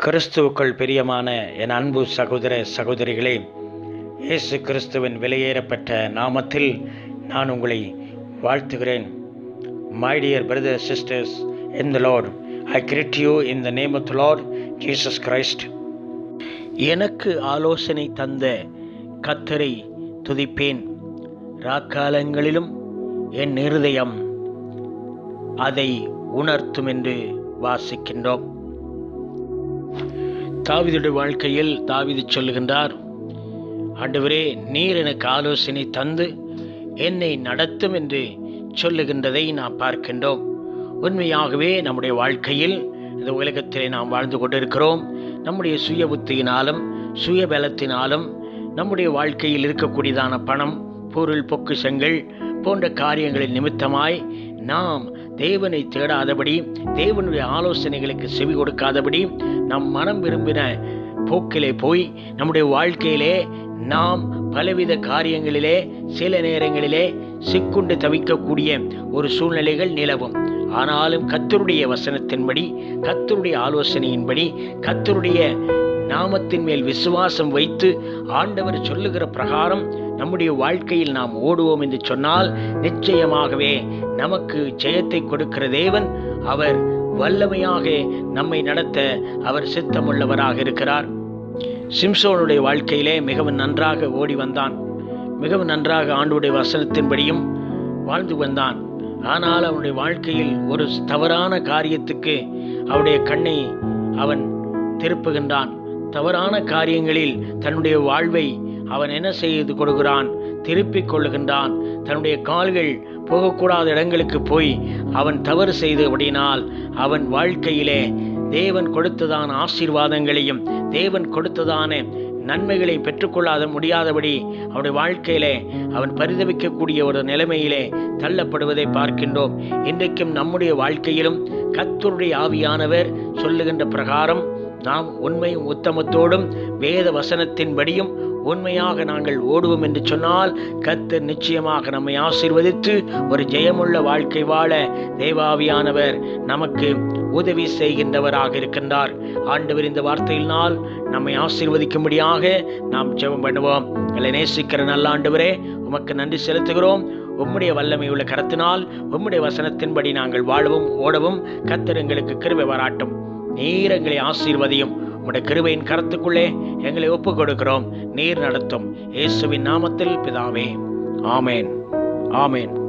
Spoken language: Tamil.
கிறிஸ்துவுக்குள் பிரியமான என் அன்பு சகோதர சகோதரிகளே இயேசு கிறிஸ்துவின் விலையேறப்பட்ட நாமத்தில் நான் உங்களை வாழ்த்துகிறேன் my dear brother sisters in the lord I greet you in the name of the lord Jesus Christ எனக்கு ஆலோசனை தந்த கத்தரை துதிப்பேன் ராக்காலங்களிலும் என் இருதயம் அதை உணர்த்தும் என்று வாசிக்கின்றோம் தாவிதுடைய வாழ்க்கையில் தாவிது சொல்லுகின்றார் ஆண்டவரே நீர் எனக்கு ஆலோசனை தந்து என்னை நடத்தும் என்று சொல்லுகின்றதை நாம் பார்க்கின்றோம் உண்மையாகவே நம்முடைய வாழ்க்கையில் இந்த உலகத்திலே நாம் வாழ்ந்து கொண்டிருக்கிறோம் நம்முடைய சுய புத்தியினாலும் சுய பலத்தினாலும் நம்முடைய வாழ்க்கையில் இருக்கக்கூடியதான பணம் பொருள் பொக்குஷங்கள் போன்ற காரியங்களின் நிமித்தமாய் நாம் தேவனை தேடாதபடி தேவனுடைய ஆலோசனைகளுக்கு செவி கொடுக்காதபடி நம் மனம் விரும்பின போக்கிலே போய் நம்முடைய வாழ்க்கையிலே நாம் பலவித காரியங்களிலே சில நேரங்களிலே சிக்குண்டு தவிக்கக்கூடிய ஒரு சூழ்நிலைகள் நிலவும் ஆனாலும் கத்தருடைய வசனத்தின்படி கத்தருடைய ஆலோசனையின்படி கத்தருடைய நாமத்தின் மேல் விசுவாசம் வைத்து ஆண்டவர் சொல்லுகிற பிரகாரம் நம்முடைய வாழ்க்கையில் நாம் ஓடுவோம் என்று சொன்னால் நிச்சயமாகவே நமக்கு ஜெயத்தை கொடுக்கிற தேவன் அவர் வல்லமையாக நம்மை நடத்த அவர் சித்தமுள்ளவராக இருக்கிறார் சிம்சோனுடைய வாழ்க்கையிலே மிகவும் நன்றாக ஓடி வந்தான் மிகவும் நன்றாக ஆண்டுடைய வசனத்தின்படியும் வாழ்ந்து வந்தான் ஆனால் அவனுடைய வாழ்க்கையில் ஒரு தவறான காரியத்துக்கு அவனுடைய கண்ணை அவன் திருப்புகின்றான் தவறான காரியங்களில் தன்னுடைய வாழ்வை அவன் என்ன செய்து கொடுக்கிறான் திருப்பிக் கொள்ளுகின்றான் தன்னுடைய கால்கள் போகக்கூடாத இடங்களுக்கு போய் அவன் தவறு செய்தபடினால் அவன் வாழ்க்கையிலே தேவன் கொடுத்ததான ஆசீர்வாதங்களையும் தேவன் கொடுத்ததான நன்மைகளை பெற்றுக்கொள்ளாத முடியாதபடி அவனுடைய வாழ்க்கையிலே அவன் பரிதவிக்கக்கூடிய ஒரு நிலைமையிலே தள்ளப்படுவதை பார்க்கின்றோம் இன்றைக்கும் நம்முடைய வாழ்க்கையிலும் கத்தருடைய ஆவியானவர் சொல்லுகின்ற பிரகாரம் நாம் உண்மையும் உத்தமத்தோடும் வேத வசனத்தின்படியும் உண்மையாக நாங்கள் ஓடுவோம் என்று சொன்னால் கத்தர் நிச்சயமாக நம்மை ஆசீர்வதித்து ஒரு ஜெயமுள்ள வாழ்க்கை வாழ தேவாவியானவர் நமக்கு உதவி செய்கின்றவராக இருக்கின்றார் ஆண்டவர் இந்த வார்த்தையினால் நம்மை ஆசீர்வதிக்கும்படியாக நாம் ஜெபம் பண்ணுவோம் எங்களை நேசிக்கிற நல்ல ஆண்டவரே உமக்கு நன்றி செலுத்துகிறோம் உம்முடைய வல்லமை உள்ள கரத்தினால் உம்முடைய வசனத்தின்படி நாங்கள் வாழவும் ஓடவும் கத்தர் எங்களுக்கு கிருபை வராட்டும் நீர் எங்களை ஆசீர்வதியும் உம்முடைய கிருபையின் கரத்துக்குள்ளே எங்களை ஒப்புக் கொடுக்கிறோம் நீர் நடத்தும் இயேசுவின் நாமத்தில் பிதாவே ஆமேன் ஆமேன்